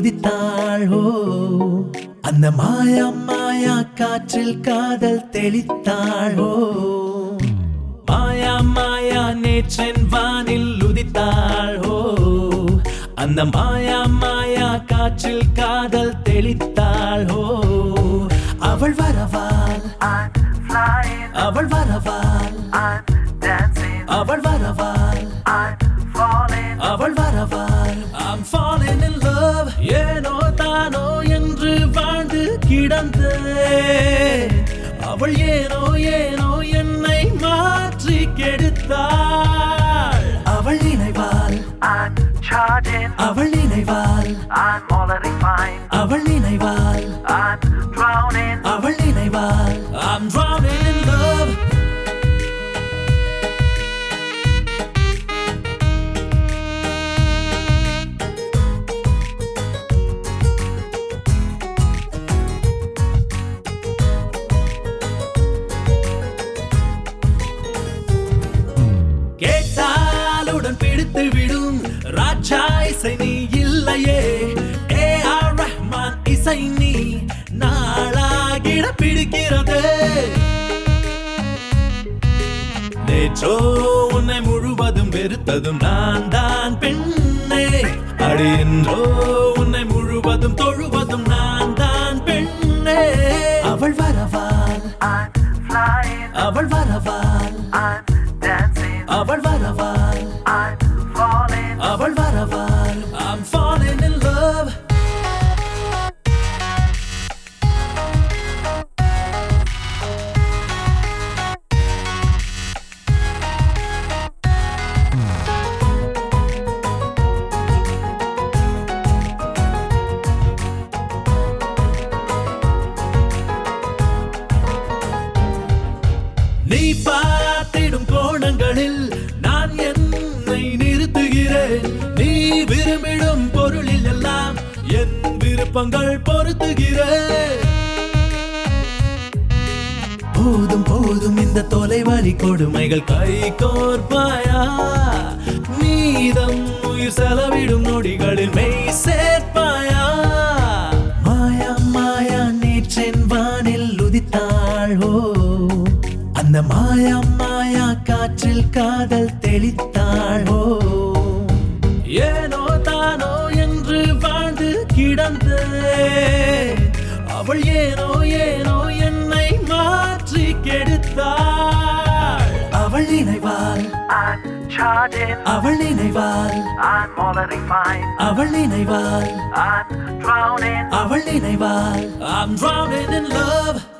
உதித்தாள் ஓ அந்த மாயா மாயா காற்றில் காதல் தெளித்தாள் ஓ மாயா மாயா நேற்றின் வானில் உதித்தாள் ஓ அந்த மாயா மாயா காற்றில் காதல் தெளித்தாள் ஓ அவள் வரவாள் I'm flying, அவள் வரவாள் I'm dancing, அவள் வரவாள் I'm falling. அவள் வரவாள் I'm falling in love ஏனோ தானோ என்று வாழ்ந்து கிடந்தேன் அவள் ஏனோ ஏனோ என்னை மாற்றி கெடுத்தாள் அவள் நினைவாள் I'm charging, அவள் நினைவாள் I'm already fine, அவள் நினைவாள் I'm drowning. அவள் நினைவாள் I'm drowning in love கேட்டாலுடன் பிடித்து விடும் ராஜா இசை நீ இல்லையே ஏ ஆர் ரஹ்மான் இசை நீ நாளாகிட பிடிக்கிறது நேற்றோ உன்னை முழுவதும் வெறுத்ததும் நான் தான் பெண்ணே அடி என்றோ உன்னை முழுவதும் தொழுவதும் நான் தான் பெண்ணே அவள் வரவாள் I'm flying, அவள் வரவாள் I'm dancing, அவள் வரவாள் I'm falling. அவள் வரவாள் I'm falling in love நீ பார்த்திடும் கோணங்களில் நான் என்னை நிறுத்துகிறேன் நீ விரும்பிடும் பொருளில் எல்லாம் என் விருப்பங்கள் பொருத்துகிறேன் போதும் போதும் இந்த தொலைவழி கொடுமைகள் கை கோர்ப்பாயா மீதம் உயிர் செலவிடும் நொடிகளில் மெய் சேர்ப்பாயா மாயா மாயா நேற்றின் வானில் உதித்தாள் ஓ அந்த மாயா மாயா காற்றில் காதல் தெளித்தாள் ஓ ஏனோ தானோ என்று வாழ்ந்து கிடந்தேன் அவள் ஏனோ ஏனோ என்னை மாற்றி கெடுத்தாள் அவள் நினைவாள் I'm charging, அவள் நினைவாள் I'm already fine, அவள் நினைவாள் I'm drowning. அவள் நினைவாள் I'm drowning in love